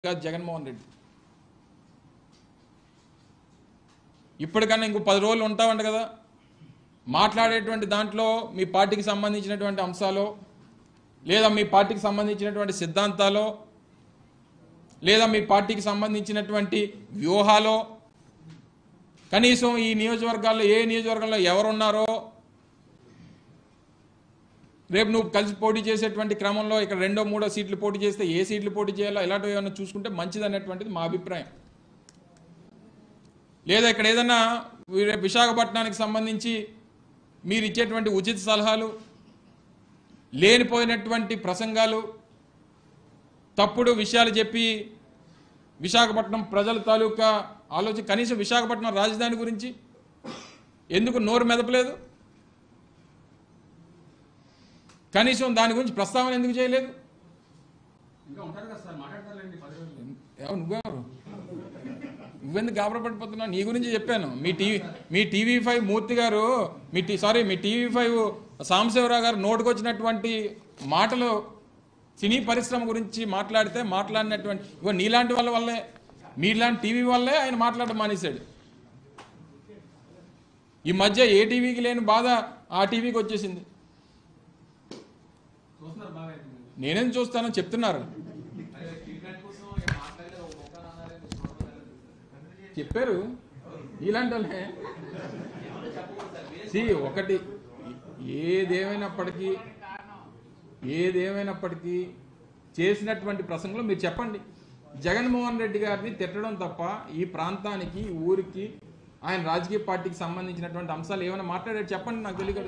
కాదు జగన్మోహన్ రెడ్డి ఇప్పటికన్నా ఇంకో పది రోజులు ఉంటామంట కదా మాట్లాడేటువంటి దాంట్లో మీ పార్టీకి సంబంధించినటువంటి అంశాలు లేదా మీ పార్టీకి సంబంధించినటువంటి సిద్ధాంతాలు లేదా మీ పార్టీకి సంబంధించినటువంటి వ్యూహాలు కనీసం ఈ నియోజకవర్గాల్లో ఏ నియోజకవర్గంలో ఎవరున్నారో రేపు నువ్వు కలిసి పోటీ చేసేటువంటి క్రమంలో ఇక్కడ రెండో మూడో సీట్లు పోటీ చేస్తే ఏ సీట్లు పోటీ చేయాలో ఇలాంటివి ఏమైనా చూసుకుంటే మంచిది అనేటువంటిది మా అభిప్రాయం లేదా ఇక్కడ ఏదైనా రేపు విశాఖపట్నానికి సంబంధించి మీరు ఇచ్చేటువంటి ఉచిత సలహాలు లేనిపోయినటువంటి ప్రసంగాలు తప్పుడు విషయాలు చెప్పి విశాఖపట్నం ప్రజల తాలూకా ఆలోచన కనీసం విశాఖపట్నం రాజధాని గురించి ఎందుకు నోరు మెదపలేదు కనీసం దాని గురించి ప్రస్తావన ఎందుకు చేయలేదు ఇంకా ఉంటారు కదా సార్ మాట్లాడతారులేండి పది రోజులు ఎవరు నువ్వెవరు నువ్వెందుకు గాబరపడిపోతున్నావు నీ గురించి చెప్పాను మీ టీవీ మీ టీవీ ఫైవ్ మూర్తి గారు మీ టీ సారీ మీ టీవీ ఫైవ్ సాంబశివరావు గారు నోటుకొచ్చినటువంటి మాటలు సినీ పరిశ్రమ గురించి మాట్లాడితే మాట్లాడినటువంటి ఇగో నీలాంటి వాళ్ళ వల్లే మీలాంటి టీవీ వల్లే ఆయన మాట్లాడడం మానేశాడు ఈ మధ్య ఏ టీవీకి లేని బాధ ఆ టీవీకి వచ్చేసింది చూస్తున్నారు బాగా అయితే మీరు. నేనేం చూస్తానో చెప్తున్నారు అదే ట్రీట్మెంట్ కోసం ఇక మాట్లాడలేదు ఒక మొక్క అన్నారని చూడలేదు చెప్పారు ఇలాంటి వాళ్ళే See, ఒకటి ఏదేమైనప్పటికీ ఏదేమైనప్పటికీ చేసినటువంటి ప్రసంగంలో మీరు చెప్పండి జగన్మోహన్ రెడ్డి గారిని తిట్టడం తప్ప ఈ ప్రాంతానికి ఈ ఊరికి ఆయన రాజకీయ పార్టీకి సంబంధించినటువంటి అంశాలు ఏమైనా మాట్లాడారు చెప్పండి నాకు తెలియదు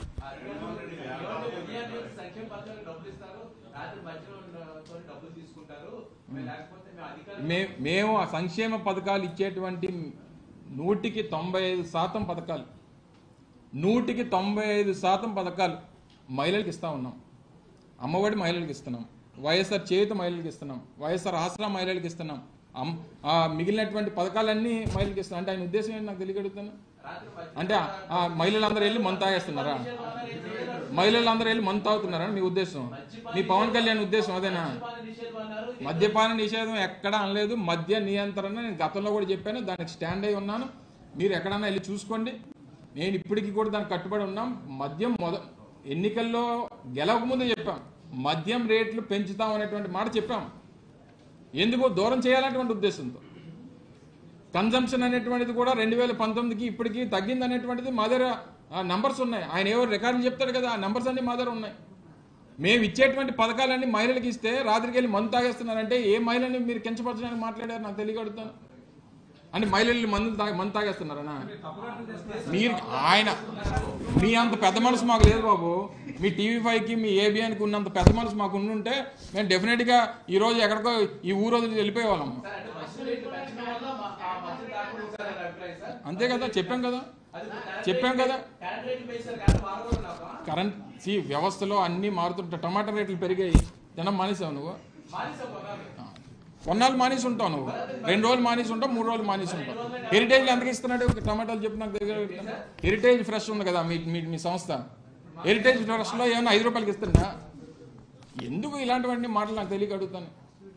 సంక్షేమ పథకాలకు డబ్బులు ఇస్తారు రాత్రి మధ్యలో డబ్బులు తీసుకుంటారు లేకపోతే మేము అధికారులు మే మేము ఆ సంక్షేమ పథకాలు ఇచ్చేటువంటి నూటికి తొంభై ఐదు శాతం పథకాలు నూటికి తొంభై ఐదు శాతం పథకాలు మహిళలకు ఇస్తా ఉన్నాం అమ్మఒడి మహిళలకు ఇస్తున్నాం వైఎస్ఆర్ చేయుత మహిళలకు ఇస్తున్నాం వైఎస్ఆర్ ఆసరా మహిళలకు ఇస్తున్నాం అమ్ ఆ మిగిలినటువంటి పథకాలన్నీ మహిళలకు ఇస్తున్నాం అంటే ఆయన ఉద్దేశం ఏంటి నాకు తెలియగలుగుతాను రాత్రి మధ్య అంటే ఆ- ఆ మహిళలందరూ వెళ్ళి మందు తాగేస్తున్నారా మహిళలందరూ వెళ్ళి మందు తాగుతున్నారా మీ ఉద్దేశం మీ పవన్ కళ్యాణ్ ఉద్దేశం అదేనా మద్యపాన నిషేధం అన్నారు మద్యపాన నిషేధం ఎక్కడా అనలేదు మద్య నియంత్రణ నేను గతంలో కూడా చెప్పాను దానికి స్టాండ్ అయి ఉన్నాను మీరు ఎక్కడన్నా వెళ్ళి చూసుకోండి నేను ఇప్పటికీ కూడా దానికి కట్టుబడి ఉన్నాం మద్యం మొద ఎన్నికల్లో గెలవక ముందే చెప్పాం మద్యం రేట్లు పెంచుతాం అనేటువంటి మాట చెప్పాం ఎందుకు దూరం చేయాలనేటువంటి ఉద్దేశంతో కన్జంప్షన్ అనేటువంటిది కూడా రెండు వేల పంతొమ్మిదికి ఇప్పటికి తగ్గింది అనేటువంటిది మా దగ్గర నంబర్స్ ఉన్నాయి ఆయన ఏవో రికార్డులు చెప్తాడు కదా ఆ నంబర్స్ అన్ని మా దగ్గర ఉన్నాయి మేము ఇచ్చేటువంటి పథకాలన్నీ మహిళలకు ఇస్తే రాత్రికి వెళ్ళి మందు తాగేస్తున్నారంటే ఏ మహిళని మీరు కించపరచడానికి మాట్లాడారు నాకు తెలియగడుగుతాను అంటే మహిళలు మందు తాగి మందు తాగేస్తున్నారనా మీరు ఆయన మీ అంత పెద్ద మనసు మాకు లేదు బాబు మీ టీవీ ఫైవ్కి మీ ఏబిఎన్కి ఉన్నంత పెద్ద మనసు మాకు ఉండుంటే మేము డెఫినెట్గా ఈ రోజు ఎక్కడికో ఈ ఊరు వదిలి వెళ్ళిపోయేవాళ్ళం సార్ అంటే మద్యం రేట్లు పెంచడం వల్ల మా- ఆ మద్యం తాగకూడదు సార్ అనే అభిప్రాయం సార్ అంతే కదా చెప్పాం కదా అది కరెంట్ చెప్పాం రేట్లు- కదా. కరెంట్ రేట్లు పెంచారు కరెంట్ మారకూడదు నాకు కరెంట్ సి వ్యవస్థలో అన్నీ మారుతుంటాయి టమాటా రేట్లు పెరిగాయి తినం మానేసావు నువ్వు మానేసాం కొనాలి కొన్నాళ్ళు మానేసి ఉంటావు నువ్వు రెండు రోజులు మానేసి ఉంటావు మూడు రోజులు మానేసి ఉంటావు హెరిటేజ్ ఎంతకి ఇస్తున్నాడు ఒక టమాటాలు చెప్పు నాకు దగ్గర హెరిటేజ్ ఫ్రెష్ ఉంది కదా మీ మీ మీ సంస్థ హెరిటేజ్ ఫ్రెష్లో ఏమైనా ఐదు రూపాయలకి ఇస్తుందా ఎందుకు ఇలాంటివన్నీ మాటలు నాకు తెలియక అడుగుతాను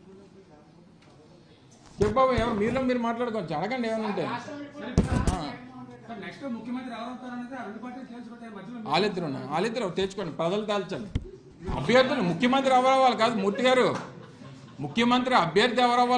చెప్పు బాబు ఎవరు మీలో మీరు మాట్లాడుకోవచ్చు అడగండి ఏమైనా ఉంటే ఆ, సార్ నెక్స్ట్ ముఖ్యమంత్రి ఎవరు అవుతారనేది ఆ రెండు పార్టీలు తేల్చుకుంటాయి మధ్యలో వాళ్ళిద్దరు ఉన్నారు వాళ్ళిద్దరు తెచ్చుకోండి ప్రజలు తేల్చండి అభ్యర్థులు ముఖ్యమంత్రి ఎవరవ్వాలి కాదు మూర్తి గారు ముఖ్యమంత్రి అభ్యర్థి ఎవరవ్వాలి